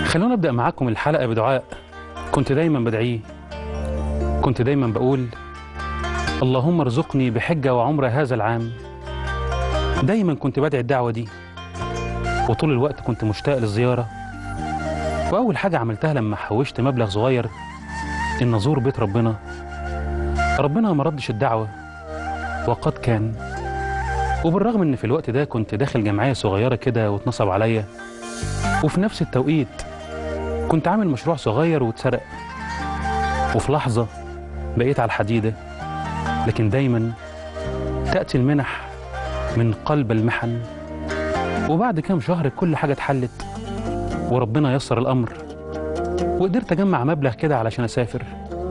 خلونا ابدا معاكم الحلقه بدعاء كنت دايما بدعيه كنت دايما بقول اللهم ارزقني بحجه وعمره هذا العام دايما كنت بدعي الدعوه دي وطول الوقت كنت مشتاق للزياره واول حاجه عملتها لما حوشت مبلغ صغير ان ازور بيت ربنا ربنا ما ردش الدعوه وقد كان وبالرغم ان في الوقت ده كنت داخل جمعيه صغيره كده واتنصب عليا وفي نفس التوقيت كنت عامل مشروع صغير واتسرق وفي لحظة بقيت على الحديدة لكن دايما تأتي المنح من قلب المحن وبعد كام شهر كل حاجة اتحلت وربنا يسر الأمر وقدرت أجمع مبلغ كده علشان أسافر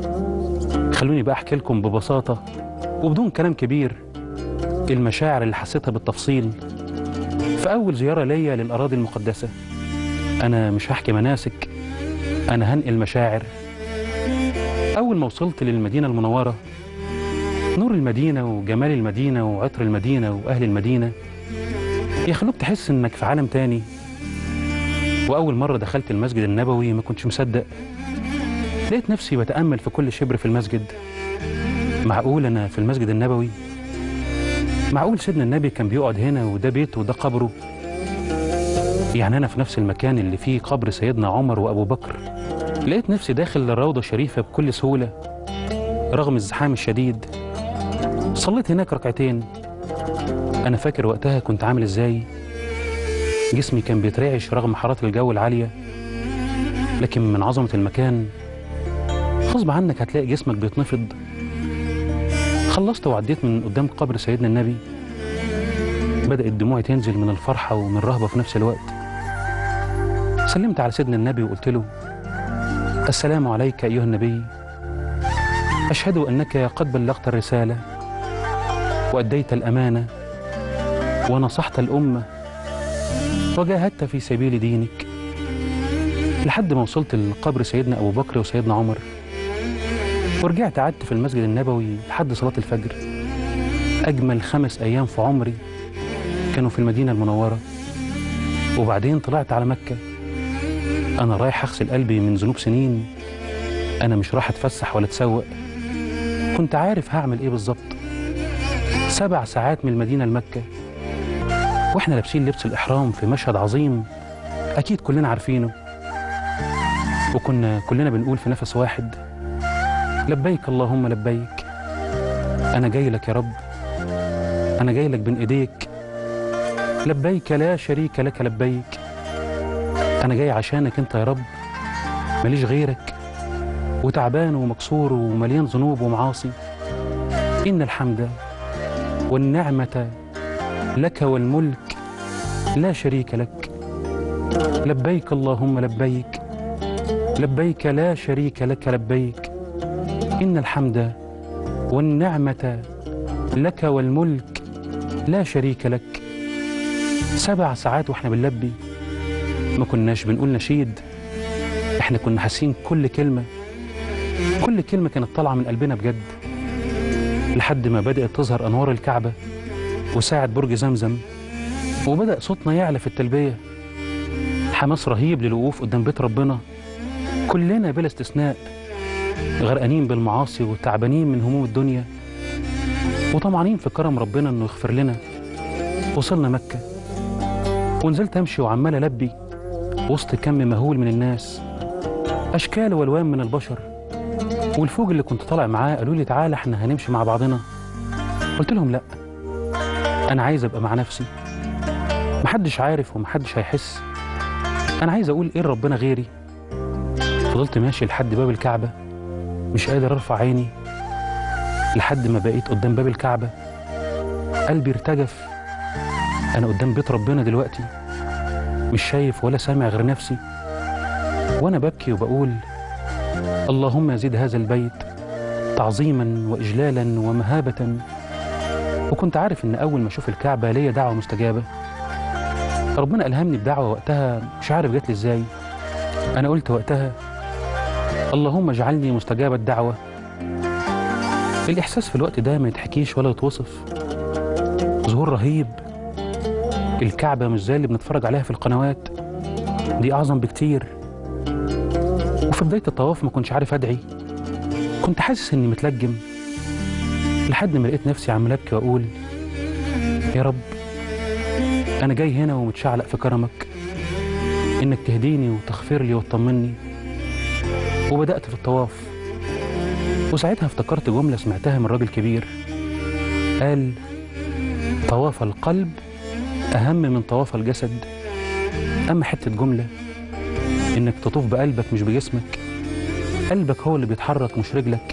خلوني بقى أحكي لكم ببساطة وبدون كلام كبير المشاعر اللي حسيتها بالتفصيل في أول زيارة ليا للأراضي المقدسة أنا مش هحكي مناسك أنا هنقل مشاعر أول ما وصلت للمدينة المنورة نور المدينة وجمال المدينة وعطر المدينة وأهل المدينة يخلوك تحس إنك في عالم تاني وأول مرة دخلت المسجد النبوي ما كنتش مصدق لقيت نفسي بتأمل في كل شبر في المسجد معقول أنا في المسجد النبوي معقول سيدنا النبي كان بيقعد هنا وده بيته وده قبره يعني أنا في نفس المكان اللي فيه قبر سيدنا عمر وأبو بكر لقيت نفسي داخل الروضة الشريفة بكل سهولة رغم الزحام الشديد صليت هناك ركعتين أنا فاكر وقتها كنت عامل إزاي جسمي كان بيترعش رغم حرارة الجو العالية لكن من عظمة المكان غصب عنك هتلاقي جسمك بيتنفض خلصت وعديت من قدام قبر سيدنا النبي بدأت دموعي تنزل من الفرحة ومن الرهبة في نفس الوقت سلمت على سيدنا النبي وقلت له السلام عليك أيها النبي أشهد أنك قد بلغت الرسالة وأديت الأمانة ونصحت الأمة وجاهدت في سبيل دينك لحد ما وصلت لقبر سيدنا أبو بكر وسيدنا عمر ورجعت قعدت في المسجد النبوي لحد صلاة الفجر أجمل خمس أيام في عمري كانوا في المدينة المنورة وبعدين طلعت على مكة أنا رايح أغسل قلبي من ذنوب سنين أنا مش رايح أتفسح ولا أتسوق كنت عارف هعمل إيه بالظبط سبع ساعات من المدينة لمكة وإحنا لابسين لبس الإحرام في مشهد عظيم أكيد كلنا عارفينه وكنا كلنا بنقول في نفس واحد لبيك اللهم لبيك أنا جاي لك يا رب أنا جاي لك بين إيديك لبيك لا شريك لك لبيك أنا جاي عشانك أنت يا رب ماليش غيرك وتعبان ومكسور ومليان ذنوب ومعاصي إن الحمد والنعمة لك والملك لا شريك لك لبيك اللهم لبيك لبيك لا شريك لك لبيك إن الحمد والنعمة لك والملك لا شريك لك سبع ساعات واحنا بنلبي ما كناش بنقول نشيد احنا كنا حاسين كل كلمة كل كلمة كانت طالعة من قلبنا بجد لحد ما بدأت تظهر أنوار الكعبة وساعة برج زمزم وبدأ صوتنا يعلى في التلبية حماس رهيب للوقوف قدام بيت ربنا كلنا بلا استثناء غرقانين بالمعاصي وتعبانين من هموم الدنيا وطمعانين في كرم ربنا انه يغفر لنا وصلنا مكة ونزلت امشي وعمال البي وسط كم مهول من الناس اشكال والوان من البشر والفوج اللي كنت طالع معاه قالوا لي تعالى احنا هنمشي مع بعضنا قلت لهم لا انا عايز ابقى مع نفسي محدش عارف ومحدش هيحس انا عايز اقول ايه ربنا غيري فضلت ماشي لحد باب الكعبة مش قادر ارفع عيني لحد ما بقيت قدام باب الكعبة قلبي ارتجف انا قدام بيت ربنا دلوقتي مش شايف ولا سامع غير نفسي وانا ببكي وبقول اللهم زد هذا البيت تعظيما واجلالا ومهابه وكنت عارف ان اول ما اشوف الكعبه ليا دعوه مستجابه ربنا الهمني بدعوه وقتها مش عارف جات لي ازاي انا قلت وقتها اللهم اجعلني مستجاب الدعوه الاحساس في الوقت ده ما يتحكيش ولا يتوصف ظهور رهيب الكعبه مش زي اللي بنتفرج عليها في القنوات دي اعظم بكتير وفي بداية الطواف ما كنتش عارف أدعي كنت حاسس إني متلجم لحد ما لقيت نفسي عمال أبكي وأقول يا رب أنا جاي هنا ومتشعلق في كرمك إنك تهديني وتغفر لي وتطمني وبدأت في الطواف وساعتها افتكرت جملة سمعتها من راجل كبير قال طواف القلب أهم من طواف الجسد أما حتة جملة إنك تطوف بقلبك مش بجسمك قلبك هو اللي بيتحرك مش رجلك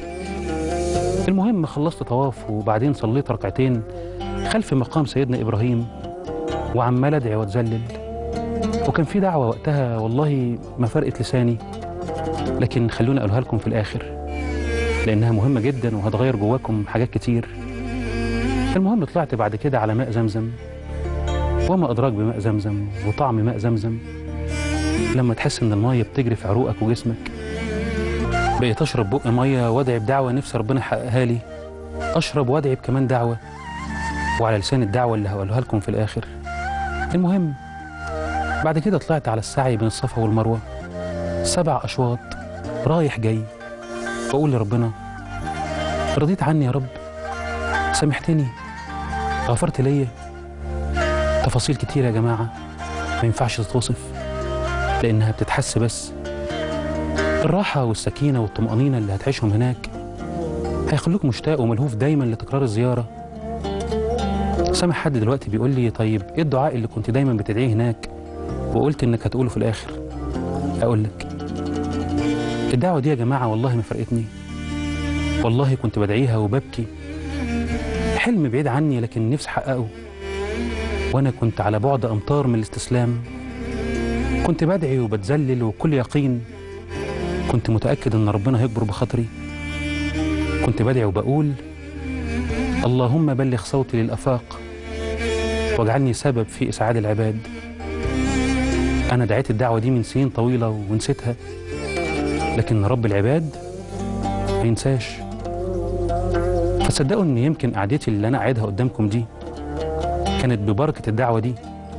المهم خلصت طواف وبعدين صليت ركعتين خلف مقام سيدنا إبراهيم وعمال أدعي وأتذلل وكان في دعوة وقتها والله ما فرقت لساني لكن خلوني أقولها لكم في الآخر لأنها مهمة جدا وهتغير جواكم حاجات كتير المهم طلعت بعد كده على ماء زمزم وما أدراك بماء زمزم وطعم ماء زمزم لما تحس إن المية بتجري في عروقك وجسمك بقيت أشرب بق مية وأدعي بدعوة نفسي ربنا يحققها لي أشرب وأدعي بكمان دعوة وعلى لسان الدعوة اللي هقولها لكم في الآخر المهم بعد كده طلعت على السعي بين الصفا والمروة سبع أشواط رايح جاي وأقول لربنا رضيت عني يا رب سامحتني غفرت ليا تفاصيل كتير يا جماعة ما ينفعش تتوصف لأنها بتتحس بس الراحة والسكينة والطمأنينة اللي هتعيشهم هناك هيخلوك مشتاق وملهوف دايما لتكرار الزيارة سامع حد دلوقتي بيقول لي طيب ايه الدعاء اللي كنت دايما بتدعيه هناك وقلت انك هتقوله في الاخر اقول لك الدعوة دي يا جماعة والله ما فرقتني والله كنت بدعيها وببكي حلم بعيد عني لكن نفسي احققه وانا كنت على بعد امتار من الاستسلام كنت بدعي وبتذلل وكل يقين كنت متأكد ان ربنا هيكبر بخاطري كنت بدعي وبقول اللهم بلغ صوتي للآفاق واجعلني سبب في إسعاد العباد أنا دعيت الدعوة دي من سنين طويلة ونسيتها لكن رب العباد ما ينساش فصدقوا إن يمكن قعدتي اللي أنا قاعدها قدامكم دي كانت ببركة الدعوة دي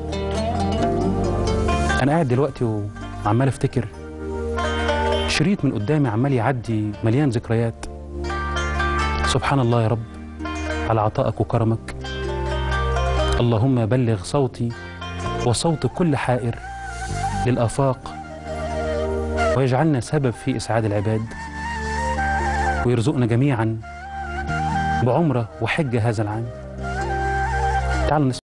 أنا قاعد دلوقتي وعمال أفتكر شريط من قدامي عمال يعدي مليان ذكريات سبحان الله يا رب على عطائك وكرمك اللهم بلغ صوتي وصوت كل حائر للآفاق ويجعلنا سبب في إسعاد العباد ويرزقنا جميعا بعمرة وحجة هذا العام تعالوا نسمع